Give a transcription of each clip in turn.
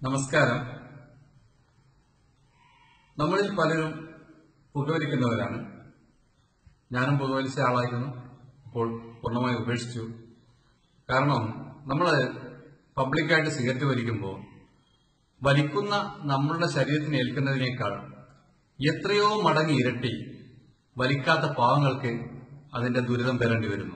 നമസ്കാരം നമ്മളിൽ പലരും പുകവലിക്കുന്നവരാണ് ഞാനും പുകവലിച്ച ആളായിരുന്നു ഇപ്പോൾ പൂർണ്ണമായി ഉപേക്ഷിച്ചു കാരണം നമ്മൾ പബ്ലിക്കായിട്ട് സിഗരറ്റ് വലിക്കുമ്പോൾ വലിക്കുന്ന നമ്മളുടെ ശരീരത്തിന് ഏൽക്കുന്നതിനേക്കാൾ എത്രയോ മടങ്ങ് ഇരട്ടി വലിക്കാത്ത പാവങ്ങൾക്ക് അതിന്റെ ദുരിതം പേരേണ്ടി വരുന്നു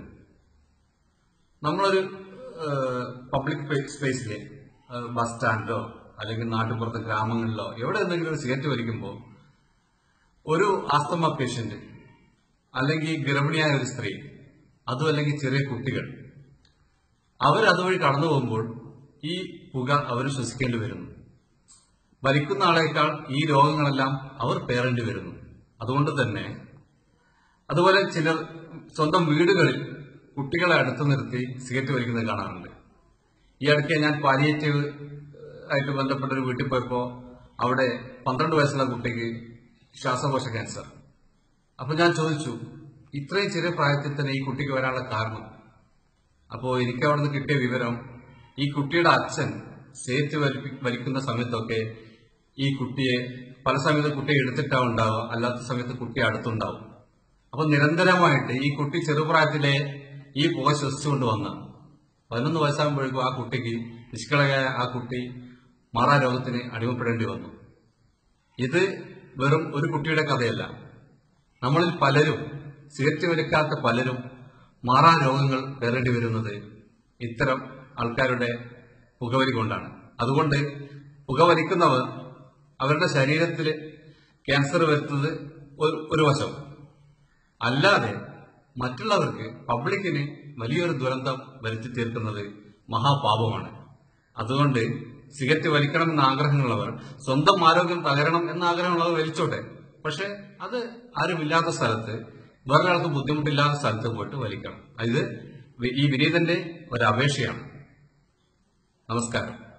നമ്മളൊരു പബ്ലിക് സ്പേസിലെ ബസ് സ്റ്റാൻഡിലോ അല്ലെങ്കിൽ നാട്ടുപുറത്തെ ഗ്രാമങ്ങളിലോ എവിടെ എന്തെങ്കിലും ഒരു സിഗരറ്റ് വലിക്കുമ്പോൾ ഒരു ആസ്തമ പേഷ്യന്റ് അല്ലെങ്കിൽ ഗർഭിണിയായ ഒരു സ്ത്രീ അതും അല്ലെങ്കിൽ ചെറിയ കുട്ടികൾ അവർ അതുവഴി കടന്നു പോകുമ്പോൾ ഈ പുക അവർ ശ്വസിക്കേണ്ടി വരുന്നു വലിക്കുന്ന ആളേക്കാൾ ഈ രോഗങ്ങളെല്ലാം അവർ പേറേണ്ടി വരുന്നു അതുകൊണ്ട് തന്നെ അതുപോലെ ചിലർ സ്വന്തം വീടുകളിൽ കുട്ടികളെ അടുത്ത് നിർത്തി സിഗരറ്റ് വലിക്കുന്നത് കാണാറുണ്ട് ഈ ഇടയ്ക്ക് ഞാൻ പാലിയേറ്റീവ് ആയിട്ട് ബന്ധപ്പെട്ട ഒരു വീട്ടിൽ പോയപ്പോ അവിടെ പന്ത്രണ്ട് വയസ്സുള്ള കുട്ടിക്ക് ശ്വാസകോശ ക്യാൻസർ അപ്പൊ ഞാൻ ചോദിച്ചു ഇത്രയും ചെറിയ പ്രായത്തിൽ തന്നെ ഈ കുട്ടിക്ക് വരാനുള്ള കാരണം അപ്പോ എനിക്ക് അവിടുന്ന് കിട്ടിയ വിവരം ഈ കുട്ടിയുടെ അച്ഛൻ സേറ്റ് വലിപ്പി- വലിക്കുന്ന സമയത്തൊക്കെ ഈ കുട്ടിയെ പല സമയത്ത് കുട്ടിയെ എടുത്തിട്ടാവും ഉണ്ടാവുക അല്ലാത്ത സമയത്ത് കുട്ടി അടുത്തുണ്ടാവും അപ്പൊ നിരന്തരമായിട്ട് ഈ കുട്ടി ചെറുപ്രായത്തിലെ ഈ പുക ശ്വസിച്ചുകൊണ്ട് വന്ന പതിനൊന്ന് വയസ്സാകുമ്പോഴേക്കും ആ കുട്ടിക്ക് നിഷ്കളയായ ആ കുട്ടി മാറാ രോഗത്തിന് അടിമപ്പെടേണ്ടി വന്നു ഇത് വെറും ഒരു കുട്ടിയുടെ കഥയല്ല നമ്മളിൽ പലരും സിഗരറ്റ് വലിക്കാത്ത പലരും മാറാ രോഗങ്ങൾ വരേണ്ടി വരുന്നത് ഇത്തരം ആൾക്കാരുടെ പുകവലി കൊണ്ടാണ് അതുകൊണ്ട് പുകവലിക്കുന്നവർ അവരുടെ ശരീരത്തിൽ ക്യാൻസർ വരുത്തുന്നത് ഒരു- ഒരു വശം അല്ലാതെ മറ്റുള്ളവർക്ക് പബ്ലിക്കിന് വലിയൊരു ദുരന്തം വരുത്തി തീർക്കുന്നത് മഹാപാപമാണ് അതുകൊണ്ട് സിഗരറ്റ് വലിക്കണം എന്ന ആഗ്രഹമുള്ളവർ സ്വന്തം ആരോഗ്യം തകരണം എന്ന ആഗ്രഹമുള്ളവർ വലിച്ചോട്ടെ പക്ഷെ അത് ആരുമില്ലാത്ത സ്ഥലത്ത് വേറൊരാൾക്ക് ബുദ്ധിമുട്ടില്ലാത്ത സ്ഥലത്ത് പോയിട്ട് വലിക്കണം ഇത് ഈ വിനീതന്റെ ഒരു അപേക്ഷയാണ് നമസ്കാരം